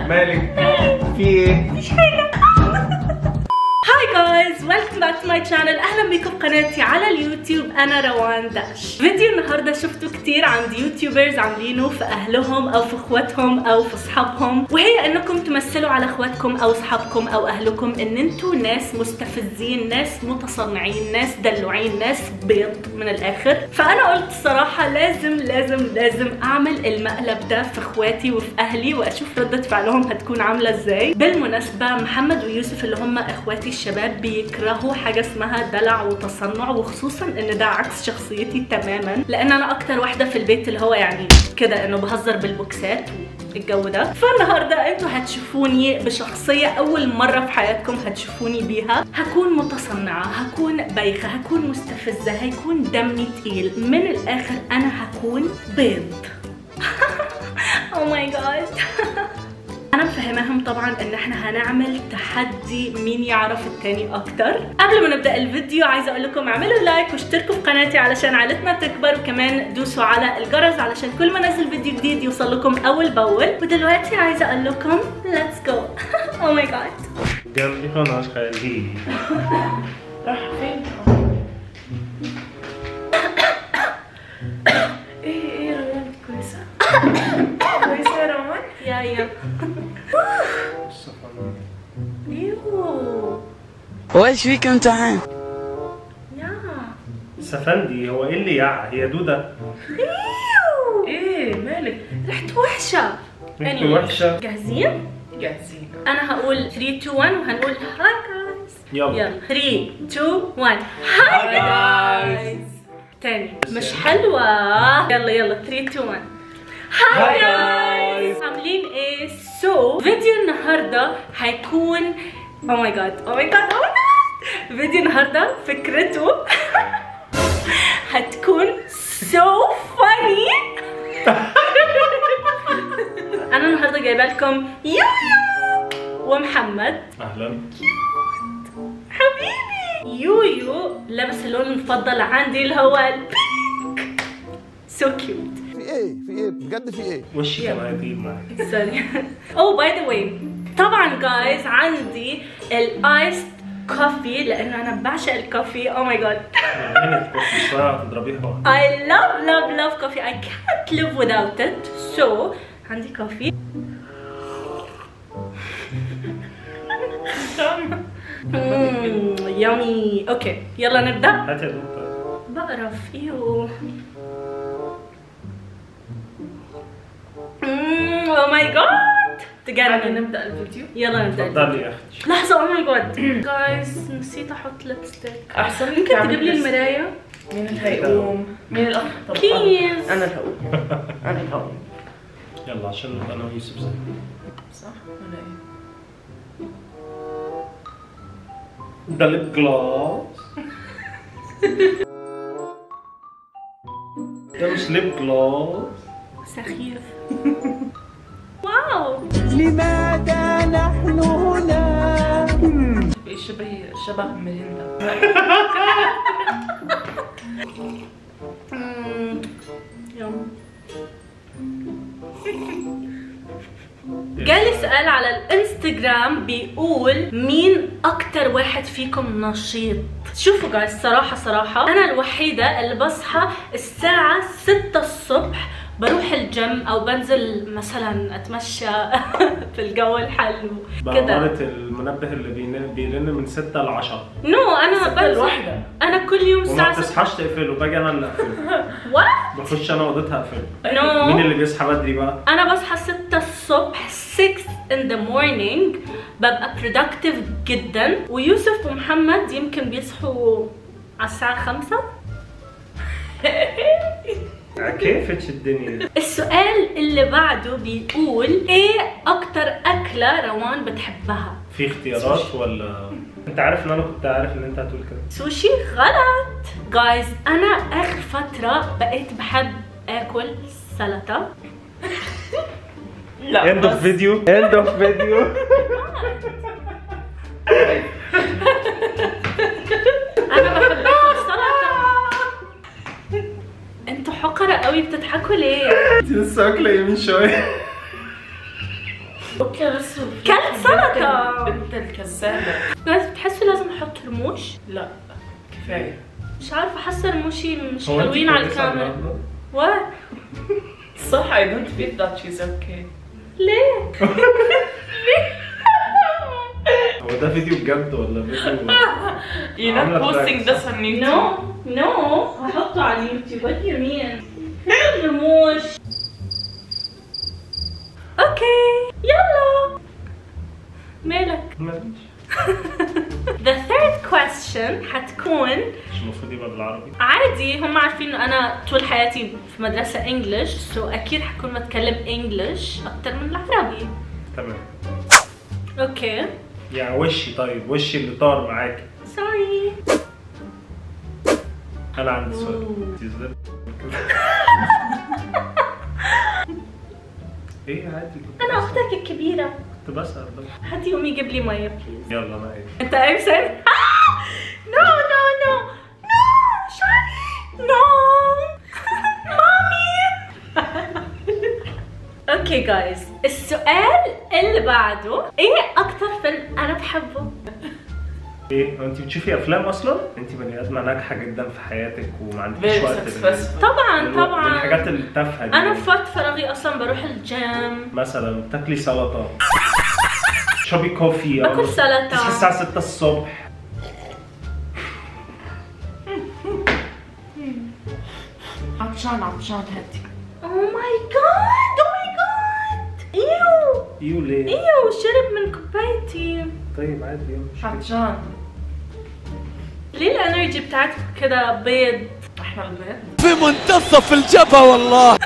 مالك في ايه هاي جايز ويلكم باك تو ماي شانل اهلا بكم بقناتي على اليوتيوب انا روان داش فيديو النهارده شفته كتير عند يوتيوبرز عاملينه في اهلهم او في اخواتهم او في اصحابهم وهي انكم تمثلوا على اخواتكم او اصحابكم او اهلكم ان انتوا ناس مستفزين ناس متصنعين ناس دلوعين ناس بيض من الاخر فانا قلت الصراحه لازم لازم لازم اعمل المقلب ده في اخواتي وفي اهلي واشوف رده فعلهم هتكون عامله ازاي بالمناسبه محمد ويوسف اللي هم اخواتي الشباب بيكرهوا حاجه اسمها دلع وتصنع وخصوصا ان ده عكس شخصيتي تماما لان انا اكتر واحده في البيت اللي هو يعني كده انه بهزر بالبوكسات الجو ده فالنهارده انتوا هتشوفوني بشخصيه اول مره في حياتكم هتشوفوني بيها هكون متصنعه هكون بايخه هكون مستفزه هيكون دمي تقيل من الاخر انا هكون بيض او ماي جاد انا مفهماهم طبعا ان احنا هنعمل تحدي مين يعرف التاني اكتر قبل ما نبدا الفيديو عايزه اقول لكم اعملوا لايك واشتركوا في قناتي علشان عائلتنا تكبر وكمان دوسوا على الجرس علشان كل ما انزل فيديو جديد يوصل لكم اول باول ودلوقتي عايزه اقول لكم ليتس جو او ماي جاد جنبي خلاص خليه راح فين؟ ايه ايه روان كويسة كويسة يا روان؟ يا يا يو وايش فيك امتحان؟ يا سفندي هو ايه اللي يع هي دوده يو ايه مالك؟ ريحته وحشه ريحته Anyway. وحشه جاهزين؟ جاهزين انا هقول 3 2 1 وهنقول هاي جايز يلا. يلا 3 2 1 هاي جايز تاني مش حلوة يلا يلا 3 2 1 هاي Hi جايز guys. عاملين ايه؟ سو فيديو النهاردة هيكون او ماي جاد او ماي جاد او ماي جاد فيديو النهاردة فكرته هتكون سو فاني انا النهارده جايبه لكم يويو ومحمد اهلا حبيبي يويو لابس اللون المفضل عندي اللي هو البينك سو كيوت في ايه في ايه بجد في ايه وشي كان هيطير معاك سوري اوه باي ذا واي طبعا جايز عندي الايس كوفي لانه انا بعشق الكوفي او ماي جاد هنا تكفي شويه هتضربيها I love love love coffee I can't live without it so عندي كوفي يامي اوكي يلا نبدا هات يا دوب بقرف ايوه او ماي جاد تعالي تجنن نبدأ الفيديو يلا نبدا اتفضلي يا اختي لحظة او ماي جاد جايز نسيت احط لبستيك أحسن لك ممكن تعمل تجيب لي بس. المراية؟ مين اللي هيقوم؟ مين الأخ؟ طب Please. أنا اللي هقوم أنا اللي هقوم يلا عشان نبقى انا ويوسف زي صح ولا إيه؟ ده ليب جلاس ده مش ليب جلاس سخيف واو لماذا نحن هنا؟ تبقي شبه شبه ميليندا مم. يوم جالي سؤال على الانستجرام بيقول مين اكتر واحد فيكم نشيط شوفوا جايز صراحة صراحة انا الوحيدة اللي بصحى الساعة 6 الصبح بروح الجيم او بنزل مثلا اتمشى في الجو الحلو كده بأمارة المنبه اللي بيرن بيرن من 6 ل 10 نو انا ستة بنزل الواحدة. انا كل يوم وما الساعة 6 بتصحاش تقفله باجي انا اللي اقفله وات بخش انا اوضتها اقفله نو مين اللي بيصحى بدري بقى؟ انا بصحى 6 الصبح 6 in the morning ببقى productive جدا ويوسف ومحمد يمكن بيصحوا على الساعة 5 كيفك الدنيا؟ السؤال اللي بعده بيقول ايه اكتر اكلة روان بتحبها في اختيارات ولا انت عارف ان انا كنت عارف ان انت هتقول كده سوشي غلط جايز انا اخر فترة بقيت بحب اكل سلطة لا اند اوف فيديو اند اوف فيديو انا بحبها السلطة انتوا حقرة قوي بتضحكوا ليه انت لسه واكله يمين شويه اوكي بس كانت سلطة. بنت الكذابة لازم تحسوا لازم احط رموش لا كفاية مش عارفة حاسة رموشي مش هو أنت حلوين على كويسة الكاميرا النهاردة؟ وات صح I don't feel that she's okay ليه؟ هو ده فيديو بجد ولا فيديو You're عاملة not posting براكتس. this on YouTube نو نو هحطه على اليوتيوب وات يو مين الرموش اوكي يلا مالك ماشي The third question حتكون مش المفروض يبقى بالعربي عادي هم عارفين انه انا طول حياتي في مدرسة انجلش سو اكيد حكون بتكلم انجلش اكتر من العربي تمام اوكي يا وشي طيب وشي اللي طار معاك سوري انا عندي سؤال أوه. انت ازاي ايه عادي كنت انا بسأل. اختك الكبيرة كنت بسأل بس هاتي قومي جيب لي مية بليز يلا انا ايه انت ايسن نو نو نو نو شاري نو مامي اوكي جايز السؤال اللي بعده ايه اكتر فيلم انا بحبه ايه هو انت بتشوفي افلام اصلا انت بني ادمه ناجحه جدا في حياتك وما عندكيش Very وقت successful. طبعا لل- طبعا للحاجات التافهه دي انا في وقت فراغي اصلا بروح الجيم مثلا تاكلي سلطه تشربي كوفي باكل أو سلطة. تصحي الساعه 6 الصبح عطشان عطشان هاتي او ماي جاد او ماي جاد ايو يو ليه ايو شرب من كوبايتي طيب عادي يلا مش كده. عطشان ليه الانرجي بتاعتك كده بيض احنا البيت في منتصف الجبهة والله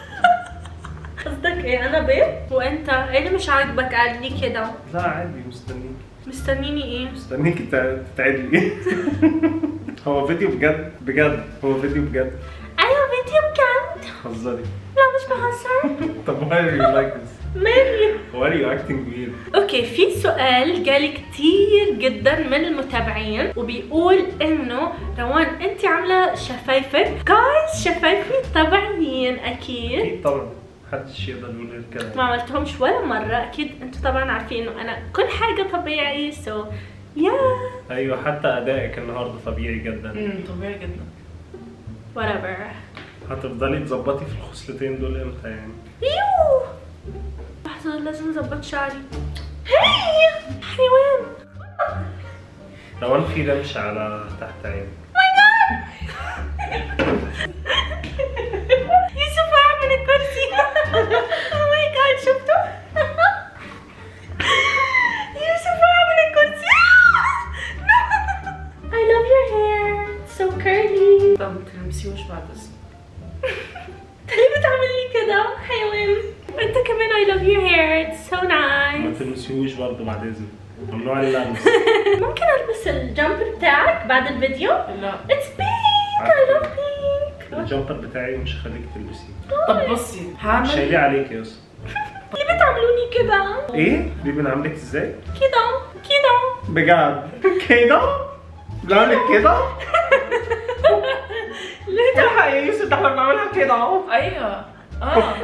قصدك ايه انا بيض وانت ايه اللي مش عاجبك قال لي كده لا عادي مستنيك مستنيني ايه مستنيك تع- تتعدلي هو فيديو بجد بجد هو فيديو بجد ايوه فيديو بجد هزري لا مش بهزر طب why are you like this? مالي Why are you acting weird? اوكي في سؤال جالي كتير جدا من المتابعين وبيقول انه روان انت عامله شفايفك جايز شفايفي طبيعيين اكيد اكيد طبعا محدش يقدر يقول غير كده ما عملتهمش ولا مره اكيد انتوا طبعا عارفين انه انا كل حاجه طبيعي سو يا ايوه حتى ادائك النهارده طبيعي جدا امم طبيعي جدا whatever هتفضلي تظبطي في الخصلتين دول امتى يعني يو لحظة لازم اظبط شعري هي حيوان لو انا في رمش على تحت عيني يوسف وقع من الكرسي او ماي جاد شفتوا يوسف وقع من الكرسي I love your hair so curly طب تلمسيوش بعد اذنك انت ليه بتعمل لي كده حيوان انت كمان I love your hair it's so ما nice تلمسيهوش برضه بعد اذنك ممنوع اللمس ممكن البس الجامبر بتاعك بعد الفيديو لا It's pink I love pink الجمبر بتاعي مش هخليك تلبسيه طب بصي هعمل شايليه عليك يا اسطى ليه بتعملوني كده ايه؟ دي بنعملك ازاي؟ كده كده بجد كده؟ بنعملك كده؟ ليه ده يا يوسف ده احنا بنعملها كده اهو ايوه اه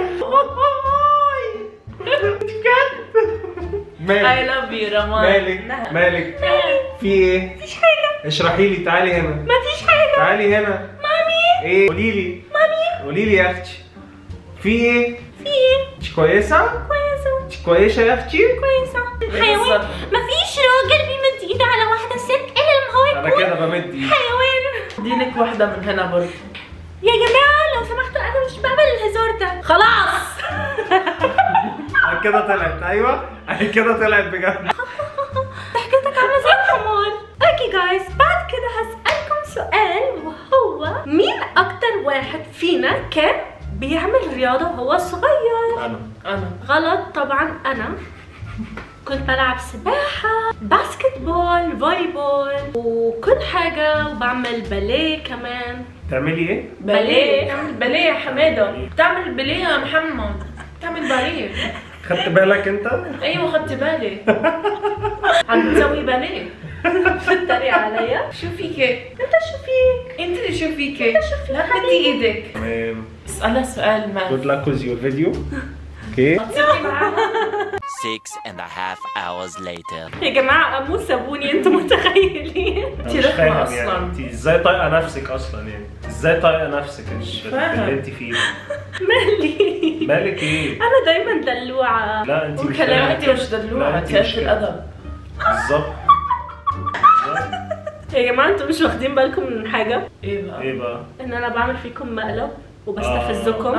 I مالك love you رمان مالك نهى. مالك في ايه؟ مفيش حاجة اشرحي لي تعالي هنا مفيش حاجة تعالي هنا مامي ايه قولي لي مامي قولي لي يا اختي في ايه؟ في ايه انت كويسه؟ كويسة انت كويسه يا اختي؟ كويسة حيوان بالظبط. مفيش راجل بيمد ايده على واحدة ست الا لما هو انا يكون كده بمد ايدي حيوان دي لك واحدة من هنا برضه يا جماعة لو سمحتوا انا مش بقبل الهزار ده خلاص أنا كده طلعت ايوه اهي كده طلعت بجد ضحكتك عاملة زي الحمار اوكي جايز بعد كده هسألكم سؤال وهو مين اكتر واحد فينا كان بيعمل رياضة وهو صغير انا انا غلط طبعا انا كنت بلعب سباحة باسكت بول فولي بول وكل حاجة وبعمل باليه كمان تعملي ايه؟ باليه تعمل باليه يا حماده بتعمل باليه يا محمد بتعمل باليه خدت بالك انت؟ ايوه خدت بالي عم تسوي باليه بتتريق عليا شو فيكي؟ انت شو فيك؟ انت اللي شو فيكي؟ انت شو فيك لا حبيبي؟ مدي ايدك تمام اسألها سؤال ما good luck with your video اوكي تصيري معاها Six and a half hours later. يا جماعه قاموا سابوني انتوا متخيلين أنا انتي مش رخمة فاهم أصلاً. يعني انت ازاي طايقه نفسك اصلا يعني ازاي طايقه نفسك مش فاهم. باللي انت فيه مالي مالك ايه انا دايما دلوعه لا انت مش وكلام انت فاهمة. مش لا، دلوعة انت انت مش قد كده. الادب بالظبط بالظبط. يا جماعه انتوا مش واخدين بالكم من حاجه ايه بقى ايه بقى ان انا بعمل فيكم مقلب وبستفزكم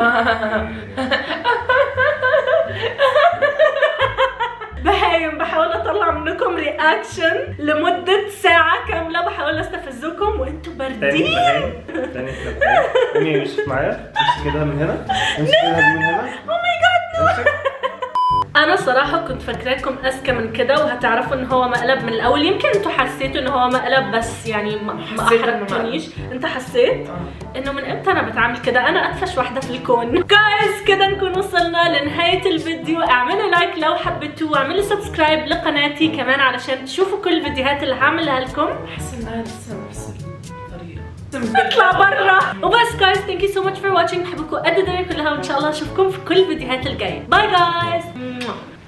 بهايم بحاول اطلع منكم رياكشن لمده ساعه كامله بحاول استفزكم وانتوا تاني باردين بهايم تاني كده بهايم قومي يا يوسف معايا امسك كده من هنا امسك كده من هنا او ماي جاد انا صراحه كنت فاكراكم اذكى من كده وهتعرفوا ان هو مقلب من الاول يمكن انتوا حسيتوا ان هو مقلب بس يعني ما ما حسيت إنه احرجتونيش انت حسيت انه من امتى انا بتعامل كده انا اتفش واحده في الكون جايز كده نكون وصلنا لنهايه الفيديو اعملوا لايك لو حبيتوا واعملوا سبسكرايب لقناتي كمان علشان تشوفوا كل الفيديوهات اللي هعملها لكم احس انها لسه نفس الطريقة نطلع برا وبس جايز ثانك يو سو ماتش فور واتشينج بحبكم قد الدنيا كلها وان شاء الله اشوفكم في كل الفيديوهات الجايه باي جايز